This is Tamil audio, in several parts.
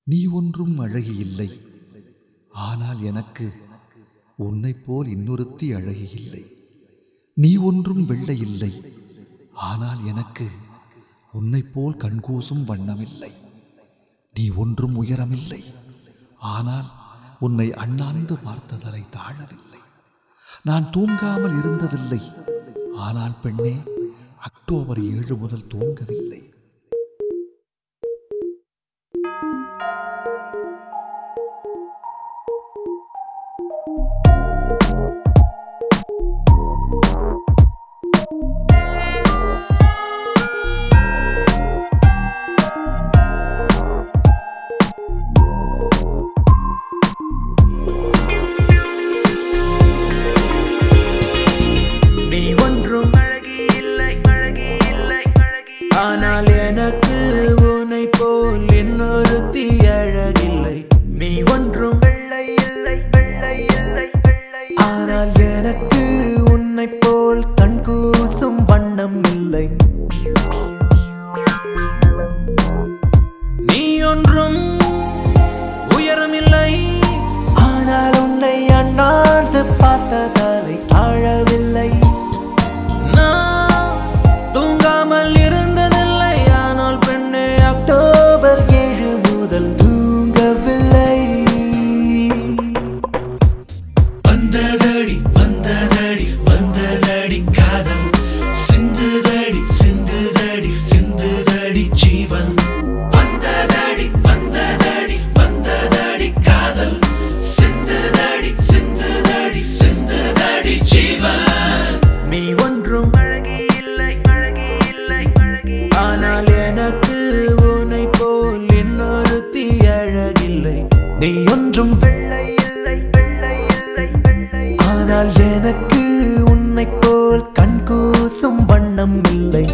நீ ஒன்றும் அழகி இல்லை ஆனால் எனக்கு உன்னைப் போல் இன்னொருத்தி அழகி இல்லை நீ ஒன்றும் வெள்ளை இல்லை ஆனால் எனக்கு உன்னைப் போல் கண்கூசும் வண்ணமில்லை நீ ஒன்றும் உயரமில்லை ஆனால் உன்னை அண்ணாந்து பார்த்ததலை தாழவில்லை நான் தூங்காமல் இருந்ததில்லை ஆனால் பெண்ணே அக்டோபர் ஏழு முதல் தூங்கவில்லை நீ ஒன்றும் அழகி இல்லை அழகி இல்லை அழகி ஆனால் எனக்கு உன்னை போல் இன்னொருத்தி அழகில்லை நீ ஒன்றும் வெள்ளை இல்லை வெள்ளை இல்லை வெள்ளை ஆனால் எனக்கு உன்னை போல் கண் கூசும் வண்ணம் இல்லை நீ ஒன்றும் உயரமில்லை ஆனால் உன்னை அண்ணாந்து பார்த்ததாலை தாழவில்லை நான் தூங்காமல் இருந்ததில்லை ஆனால் பெண்ணே அக்டோபர் ஏழு முதல் தூங்கவில்லை வந்ததடி வந்ததடி வந்ததடி காதல் சிந்துதடி சிந்துதடி சிந்துதடி ஜீவன் வந்ததடி வந்ததடி வந்ததடி காதல் சிந்துதடி சிந்துதடி சிந்துதடி ஜீவன் நீ ஒன்றும் அழகி இல்லை அழகி இல்லை அழகி ஆனால் எனக்கு உன்னை போல் இன்னொருத்தி அழகில்லை நீ ஒன்றும் வெள்ளை இல்லை வெள்ளை இல்லை வெள்ளை ஆனால் எனக்கு உன்னை போல் கண் கூசும் வண்ணம் இல்லை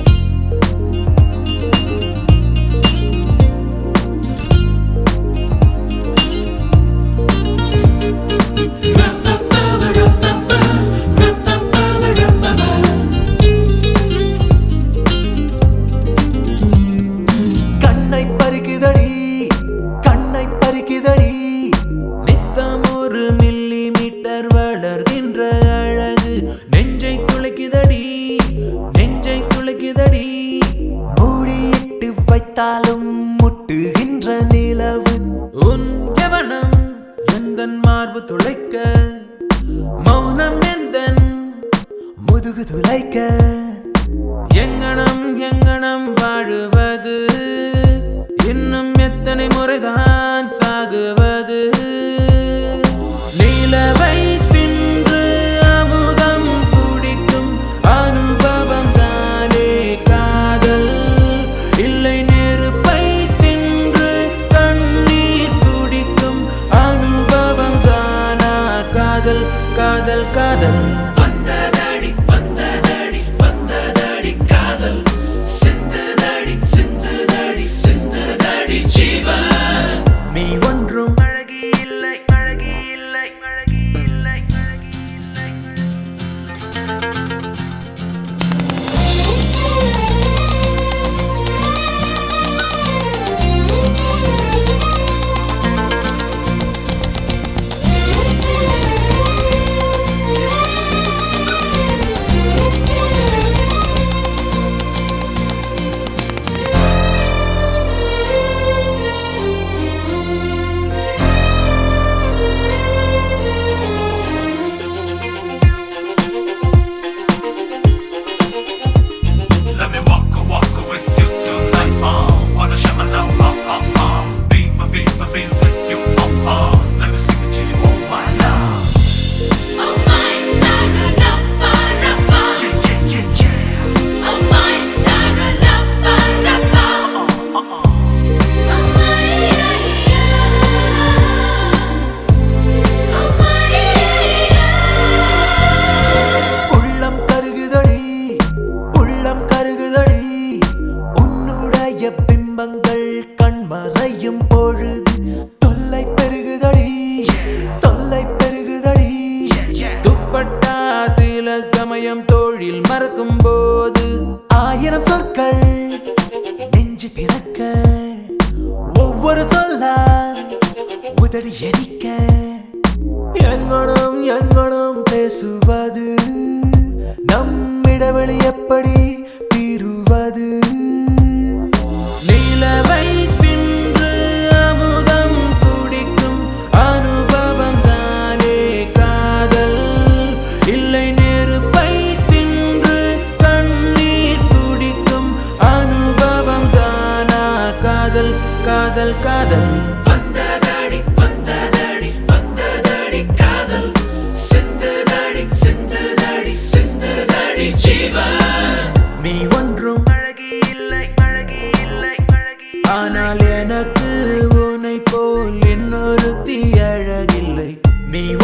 கண்ணை பறிக்குதடி கண்ணை பறிக்குதடி நித்தம் ஒரு மில்லி மீட்டர் வளர்கின்ற அழகு நெஞ்சை துளைக்குதடி நெஞ்சை துளைக்குதடி மூடியிட்டு வைத்தாலும் முட்டுகின்ற நிலவு உன் கவனம் எந்த மார்பு துளைக்க மௌனம் எந்த முதுகு துளைக்க எங்கனம் எங்கனம் வாழுவது இன்னும் எத்தனை முறைதான் சாகுவது நிலவை தின்று அமுதம் குடிக்கும் அனுபவம் தானே காதல் இல்லை நெருப்பை தின்று தண்ணீர் குடிக்கும் அனுபவம் தானா காதல் காதல் காதல் வந்ததடி வந்ததடி வந்ததடி காதல் சிந்துதடி சிந்துதடி சிந்துதடி ஜீவன் நீ ஒன்றும் அழகி இல்லை அழகி இல்லை அழகி இல்லை அழகி இல்லை Let me walk a walk with you tonight. Uh, wanna share my love. Uh, uh, uh. Be my be my be with you. Uh, uh. Let me sing it to you. Oh my love. Oh my Saralappa Yeah yeah yeah yeah. Oh my Saralappa Uh, uh, uh. Oh my Oh my உள்ளம் கருகுதடி உள்ளம் கருகுதடி உன்னுடைய பிம்பங்கள் கண்மறையும் பொழுது தொல்லை பெருகுதடி தொல்லை பெருகுதடி துப்பட்டா சில சமயம் தோழில் மறக்கும் போது ஆயிரம் சொற்கள் நெஞ்சு பிறக்க ஒவ்வொரு சொல்லாய் அடி எரிக்க எங்கனம் எங்கனம் பேசுவது நம் இடைவெளி எப்படி தீருவது நிலவை தின்று அமுதம் குடிக்கும் அனுபவம் தானே காதல் இல்லை நெருப்பை தின்று கண்ணீர் குடிக்கும் அனுபவம் தானா காதல் காதல் காதல் வந்ததடி வந்ததடி வந்ததடி காதல் சிந்துதடி சிந்துதடி சிந்துதடி ஜீவன் நீ ஒன்றும் அழகி இல்லை அழகி இல்லை அழகி ஆனால் எனக்கு உன்னை போல் இன்னொருத்தி அழகில்லை நீ